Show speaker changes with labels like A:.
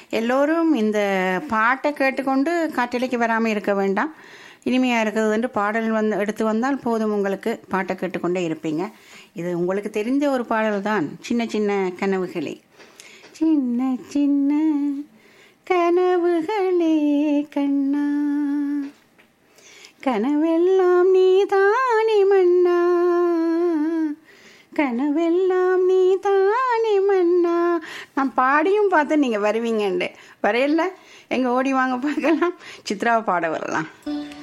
A: எல்லோரும் இந்த பாட்டை கேட்டுக்கொண்டு காற்றலைக்கு வராமல் இருக்க வேண்டாம் இனிமையாக இருக்குது என்று பாடல் வந்து எடுத்து வந்தால் போதும் உங்களுக்கு பாட்டை கேட்டுக்கொண்டே இருப்பீங்க இது உங்களுக்கு தெரிந்த ஒரு பாடல் தான் சின்ன சின்ன கனவுகளே சின்ன சின்ன கனவுகளே கண்ணா கனவெல்லாம் நீதானே மன்னா கனவெல்லாம் நீதானே மன்னா நான் பாடியும் பார்த்து நீங்கள் வருவீங்கண்டு வரையில எங்கே ஓடி வாங்க பார்க்கலாம் சித்ராவை பாட வரலாம்